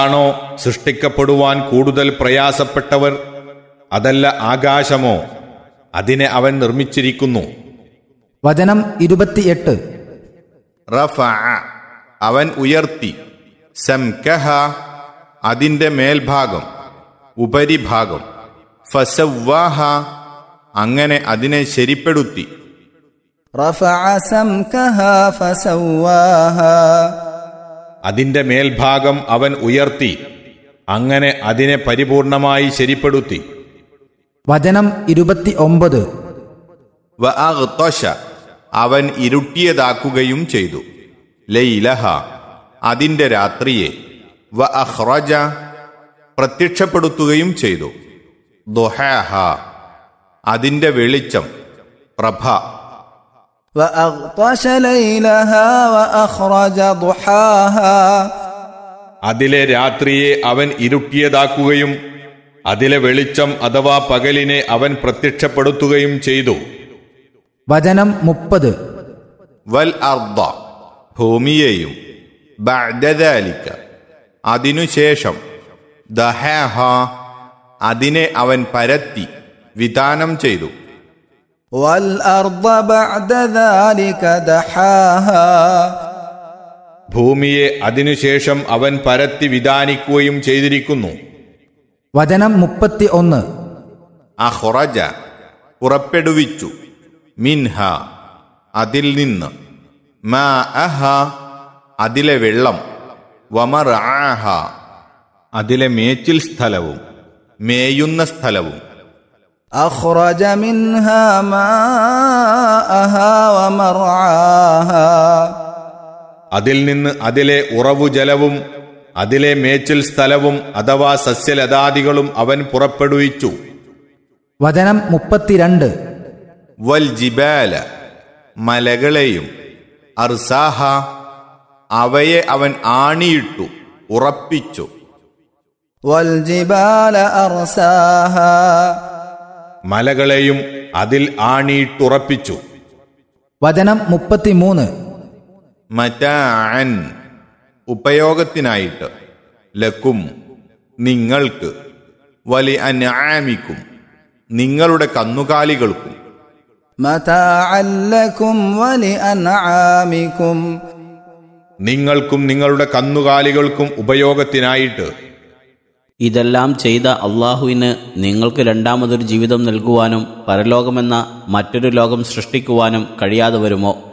ആണോ സൃഷ്ടിക്കപ്പെടുവാൻ കൂടുതൽ പ്രയാസപ്പെട്ടവർ അതല്ല ആകാശമോ അതിനെ അവൻ നിർമ്മിച്ചിരിക്കുന്നു വചനം ഇരുപത്തിയെട്ട് റഫഅ അവൻ ഉയർത്തി സംകഹ അതിന്റെ മേൽഭാഗം ഉപരിഭാഗം ഫസവ്വാഹ അങ്ങനെ അതിനെ ശരിപ്പെടുത്തി رفع سمكها فسواها അതിന്റെ മേൽഭാഗം അവൻ ഉയർത്തി അങ്ങനെ അതിനെ പരിപൂർണമായി ശരിപ്പെടുത്തി വചനം ഇരുപത്തി ഒമ്പത് വ അഗ്തശ അവൻ ഇരുട്ടിയതാക്കുകയും ചെയ്തു ലൈലഹ അതിന്റെ രാത്രിയെ വ അഹ്റജ പ്രത്യക്ഷപ്പെടുത്തുകയും ചെയ്തു ദുഹാഹ അതിന്റെ വെളിച്ചം പ്രഭ وأغطش ليلها وأخرج ضحاها അതിലെ രാത്രിയെ അവൻ ഇരുട്ടിയതാക്കുകയും അതിലെ വെളിച്ചം അഥവാ പകലിനെ അവൻ പ്രത്യക്ഷപ്പെടുത്തുകയും ചെയ്തു വചനം മുപ്പത് വൽ അർദ ഭൂമിയെയും ബഅദദാലിക അതിനുശേഷം ദഹാഹ അതിനെ അവൻ പരത്തി വിധാനം ചെയ്തു والأرض بعد ذلك دحاها ഭൂമിയെ അതിനുശേഷം അവൻ പരത്തി വിധാനിക്കുകയും ചെയ്തിരിക്കുന്നു വചനം മുപ്പത്തി ഒന്ന് അഹ്റജ പുറപ്പെടുവിച്ചു മിൻഹ അതിൽ നിന്ന് മാ അഹ അതിലെ വെള്ളം വമർ ആഹ അതിലെ മേച്ചിൽ സ്ഥലവും മേയുന്ന സ്ഥലവും أخرج منها ماءها ومرعاها അതിൽ നിന്ന് അതിലെ ഉറവു ജലവും അതിലെ മേച്ചിൽ സ്ഥലവും അഥവാ സസ്യലതാദികളും അവൻ പുറപ്പെടുവിച്ചു വചനം മുപ്പത്തിരണ്ട് വൽ ജിബാല മലകളെയും അർസാഹ അവയെ അവൻ ആണിയിട്ടു ഉറപ്പിച്ചു والجبال أرساها മലകളെയും അതിൽ ആണിയിട്ടുറപ്പിച്ചു വചനം മുപ്പത്തിമൂന്ന് മറ്റാൻ ഉപയോഗത്തിനായിട്ട് ലക്കും നിങ്ങൾക്ക് വലി അനാമിക്കും നിങ്ങളുടെ കന്നുകാലികൾക്കും متاعا لكم ولأنعامكم നിങ്ങൾക്കും നിങ്ങളുടെ കന്നുകാലികൾക്കും ഉപയോഗത്തിനായിട്ട് ഇതെല്ലാം ചെയ്ത അള്ളാഹുവിന് നിങ്ങൾക്ക് രണ്ടാമതൊരു ജീവിതം നൽകുവാനും പരലോകമെന്ന മറ്റൊരു ലോകം സൃഷ്ടിക്കുവാനും കഴിയാതെ വരുമോ